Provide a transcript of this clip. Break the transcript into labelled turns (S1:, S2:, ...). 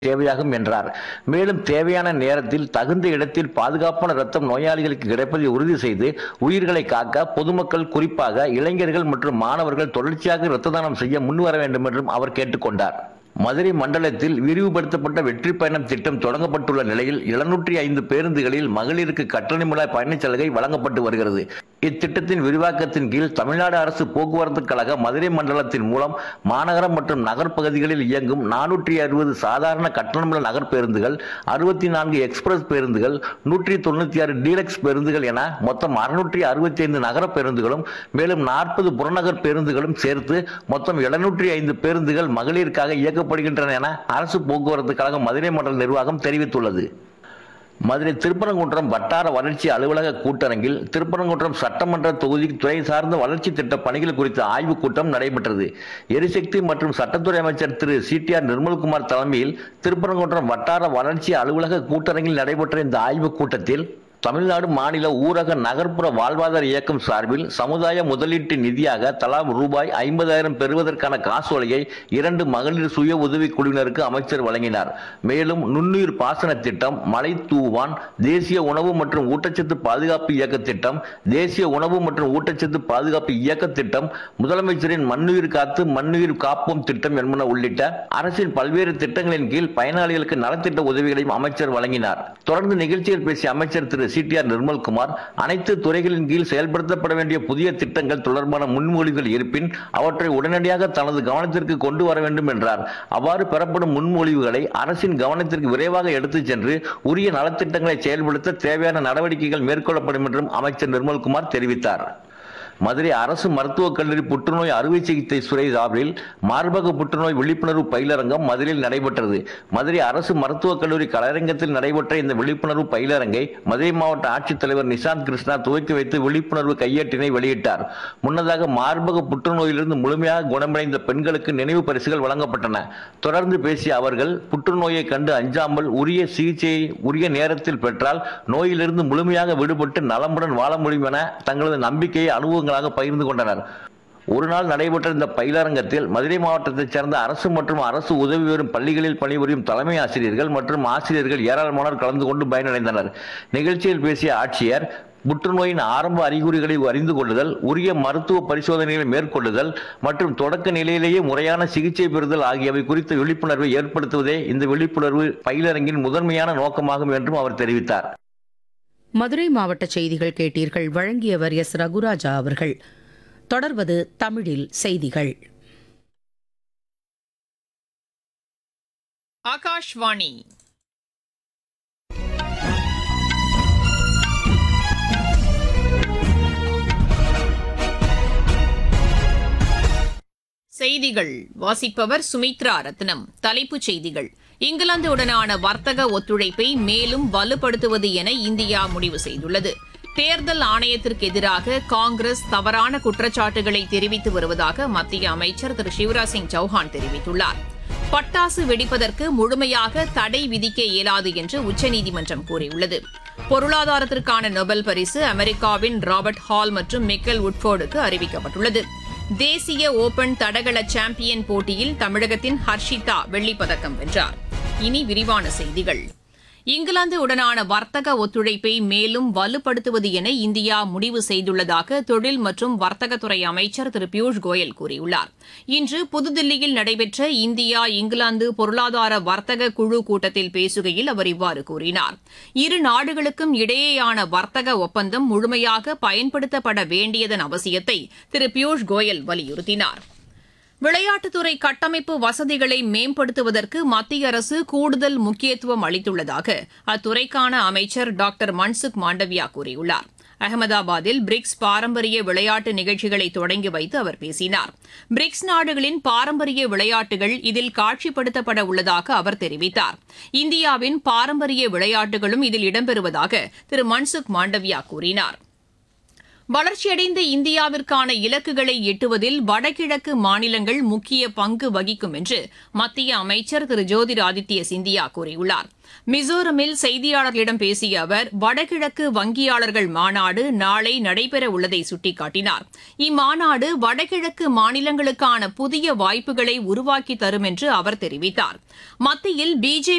S1: தேவையாகும் என்றார் மேலும் தேவையான நேரத்தில் தகுந்த இடத்தில் பாதுகாப்பான ரத்தம் நோயாளிகளுக்கு கிடைப்பதை உறுதி செய்து உயிர்களை காக்க பொதுமக்கள் குறிப்பாக இளைஞர்கள் மற்றும் மாணவர்கள் தொடர்ச்சியாக இரத்த தானம் செய்ய முன்வர வேண்டும் என்றும் அவர் கேட்டுக்கொண்டார் மதுரை மண்டலத்தில் விரிவுபடுத்தப்பட்ட வெற்றி பயணம் திட்டம் தொடங்கப்பட்டுள்ள நிலையில் எழுநூற்றி ஐந்து பேருந்துகளில் மகளிருக்கு கட்டணமில்லா பயணச் சலுகை வழங்கப்பட்டு வருகிறது இத்திட்டத்தின் விரிவாக்கத்தின் கீழ் தமிழ்நாடு அரசு போக்குவரத்து கழக மதுரை மண்டலத்தின் மூலம் மாநகரம் மற்றும் நகர்ப்பகுதிகளில் இயங்கும் நானூற்றி அறுபது சாதாரண கட்டணமில்லா நகர் பேருந்துகள் அறுபத்தி நான்கு எக்ஸ்பிரஸ் பேருந்துகள் நூற்றி தொண்ணூத்தி ஆறு டீலக்ஸ் பேருந்துகள் என மொத்தம் அறுநூற்றி அறுபத்தி ஐந்து நகர பேருந்துகளும் மேலும் நாற்பது புறநகர் பேருந்துகளும் சேர்த்து மொத்தம் எழுநூற்றி ஐந்து பேருந்துகள் மகளிருக்காக இயக்கப்படுகின்றன என அரசு போக்குவரத்து கழகம் மதுரை மண்டல நிர்வாகம் தெரிவித்துள்ளது மதுரை திருப்பரங்குன்றம் வட்டார வளர்ச்சி அலுவலக கூட்டரங்கில் திருப்பரங்குன்றம் சட்டமன்ற தொகுதி துறை சார்ந்த வளர்ச்சி திட்ட பணிகள் குறித்த ஆய்வுக் கூட்டம் நடைபெற்றது எரிசக்தி மற்றும் சட்டத்துறை அமைச்சர் திரு சிடிஆர் நிர்மல்குமார் தலைமையில் திருப்பரங்குன்றம் வட்டார வளர்ச்சி அலுவலக கூட்டரங்கில் நடைபெற்ற இந்த ஆய்வுக் கூட்டத்தில் தமிழ்நாடு மாநில ஊரக நகர்ப்புற வாழ்வாதார இயக்கம் சார்பில் சமுதாய முதலீட்டு நிதியாக தலா ரூபாய் ஐம்பதாயிரம் பெறுவதற்கான காசோலையை இரண்டு மகளிர் சுய உதவி குழுவினருக்கு அமைச்சர் வழங்கினார் மேலும் நுண்ணுயிர் பாசன திட்டம் மலை தூவான் தேசிய உணவு மற்றும் ஊட்டச்சத்து பாதுகாப்பு இயக்க திட்டம் தேசிய உணவு மற்றும் ஊட்டச்சத்து பாதுகாப்பு இயக்க திட்டம் முதலமைச்சரின் மண்ணுயிர் காத்து மண்ணுயிர் காப்போம் திட்டம் என்பன உள்ளிட்ட அரசின் பல்வேறு திட்டங்களின் கீழ் பயனாளிகளுக்கு நலத்திட்ட உதவிகளையும் அமைச்சர் வழங்கினார் தொடர்ந்து நிகழ்ச்சியில் பேசிய அமைச்சர் திரு சிடிஆர் நிர்மல்குமார் அனைத்து துறைகளின் கீழ் செயல்படுத்தப்பட வேண்டிய புதிய திட்டங்கள் தொடர்பான முன்மொழிவுகள் இருப்பின் அவற்றை உடனடியாக தனது கவனத்திற்கு கொண்டு வர வேண்டும் என்றார் அவ்வாறு பெறப்படும் முன்மொழிவுகளை அரசின் கவனத்திற்கு விரைவாக எடுத்துச் சென்று உரிய நலத்திட்டங்களை செயல்படுத்த தேவையான நடவடிக்கைகள் மேற்கொள்ளப்படும் என்றும் அமைச்சர் நிர்மல்குமார் தெரிவித்தார் மதுரை அரசு மருத்துவக் கல்லூரி புற்றுநோய் அறுவை சிகிச்சை துறை சார்பில் மார்பக புற்றுநோய் விழிப்புணர்வு பயிலரங்கம் மதுரையில் நடைபெற்றது மதுரை அரசு மருத்துவக் கல்லூரி கலையரங்கத்தில் நடைபெற்ற இந்த விழிப்புணர்வு பயிலரங்கை மதுரை மாவட்ட ஆட்சித்தலைவர் நிஷாந்த் கிருஷ்ணா துவக்கி வைத்து விழிப்புணர்வு கையேட்டினை வெளியிட்டார் முன்னதாக மார்பக புற்றுநோயிலிருந்து முழுமையாக குணமடைந்த பெண்களுக்கு நினைவு பரிசுகள் வழங்கப்பட்டன தொடர்ந்து பேசிய அவர்கள் புற்றுநோயை கண்டு அஞ்சாமல் உரிய சிகிச்சையை உரிய நேரத்தில் பெற்றால் நோயிலிருந்து முழுமையாக விடுபட்டு நலமுடன் வாழ முடியும் என தங்களது நம்பிக்கையை அனுபவங்களாக பகிர்ந்து கொண்டனர் ஒரு நாள் நடைபெற்ற இந்த பயிலரங்கத்தில் மதுரை மாவட்டத்தைச் சேர்ந்த அரசு மற்றும் அரசு உதவி பெறும் பள்ளிகளில் பணிபுரியும் தலைமை ஆசிரியர்கள் மற்றும் ஆசிரியர்கள் ஏராளமானோர் கலந்து கொண்டு பயனடைந்தனர் நிகழ்ச்சியில் பேசிய ஆட்சியர் புற்றுநோயின் ஆரம்ப அறிகுறிகளை அறிந்து கொள்ளுதல் உரிய மருத்துவ பரிசோதனைகளை மேற்கொள்ளுதல் மற்றும் தொடக்க நிலையிலேயே முறையான சிகிச்சை பெறுதல் ஆகியவை குறித்த விழிப்புணர்வை ஏற்படுத்துவதே இந்த விழிப்புணர்வு பயிலரங்கின் முதன்மையான நோக்கமாகும் என்றும் அவர் தெரிவித்தார்
S2: மதுரை மாவட்ட செய்திகள் கேட்டீர்கள் வழங்கியவர் எஸ் ரகுராஜா அவர்கள் தொடர்வது தமிழில் செய்திகள்
S3: ஆகாஷ்வாணி செய்திகள் வாசிப்பவர் சுமித்ரா ரத்னம் தலைப்புச் செய்திகள் இங்கிலாந்துடனான வர்த்தக ஒத்துழைப்பை மேலும் வலுப்படுத்துவது என இந்தியா முடிவு செய்துள்ளது தேர்தல் ஆணையத்திற்கு எதிராக காங்கிரஸ் தவறான குற்றச்சாட்டுகளை தெரிவித்து வருவதாக மத்திய அமைச்சர் திரு சிவராஜ் சிங் சௌஹான் தெரிவித்துள்ளார் பட்டாசு வெடிப்பதற்கு முழுமையாக தடை விதிக்க இயலாது என்று உச்சநீதிமன்றம் கூறியுள்ளது பொருளாதாரத்திற்கான நொபல் பரிசு அமெரிக்காவின் ராபர்ட் ஹால் மற்றும் மிக்கல் உட்ஃபோர்டுக்கு அறிவிக்கப்பட்டுள்ளது தேசிய ஓபன் தடகள சாம்பியன் போட்டியில் தமிழகத்தின் ஹர்ஷிதா வெள்ளிப்பதக்கம் வென்றார் இனி விரிவான செய்திகள் இங்கிலாந்து உடனான வர்த்தக ஒத்துழைப்பை மேலும் வலுப்படுத்துவது என இந்தியா முடிவு செய்துள்ளதாக தொழில் மற்றும் வர்த்தகத்துறை அமைச்சர் திரு பியூஷ் கோயல் கூறியுள்ளார் இன்று புதுதில்லியில் நடைபெற்ற இந்தியா இங்கிலாந்து பொருளாதார வர்த்தக குழு கூட்டத்தில் பேசுகையில் அவர் இவ்வாறு கூறினார் இரு நாடுகளுக்கும் இடையேயான வர்த்தக ஒப்பந்தம் முழுமையாக பயன்படுத்தப்பட வேண்டியதன் அவசியத்தை திரு பியூஷ் கோயல் வலியுறுத்தினார் விளையாட்டுத்துறை கட்டமைப்பு வசதிகளை மேம்படுத்துவதற்கு மத்திய அரசு கூடுதல் முக்கியத்துவம் அளித்துள்ளதாக அத்துறைக்கான அமைச்சர் டாக்டர் மன்சுக் மாண்டவியா கூறியுள்ளார் அகமதாபாத்தில் பிரிக்ஸ் பாரம்பரிய விளையாட்டு நிகழ்ச்சிகளை தொடங்கி வைத்து அவர் பேசினார் பிரிக்ஸ் நாடுகளின் பாரம்பரிய விளையாட்டுகள் இதில் காட்சிப்படுத்தப்பட உள்ளதாக அவர் தெரிவித்தார் இந்தியாவின் பாரம்பரிய விளையாட்டுகளும் இதில் இடம்பெறுவதாக திரு மன்சுக் மாண்டவியா கூறினார் வளர்ச்சியடைந்த இந்தியாவிற்கான இலக்குகளை எட்டுவதில் வடகிழக்கு மாநிலங்கள் முக்கிய பங்கு வகிக்கும் என்று மத்திய அமைச்சர் திரு ஜோதிராதித்ய சிந்தியா கூறியுள்ளார் மிசோரமில் செய்தியாளர்களிடம் பேசிய அவர் வடகிழக்கு வங்கியாளர்கள் மாநாடு நாளை நடைபெற உள்ளதை சுட்டிக்காட்டினார் இம்மாநாடு வடகிழக்கு மாநிலங்களுக்கான புதிய வாய்ப்புகளை உருவாக்கி தரும் என்று அவர் தெரிவித்தார் மத்தியில் பிஜேபி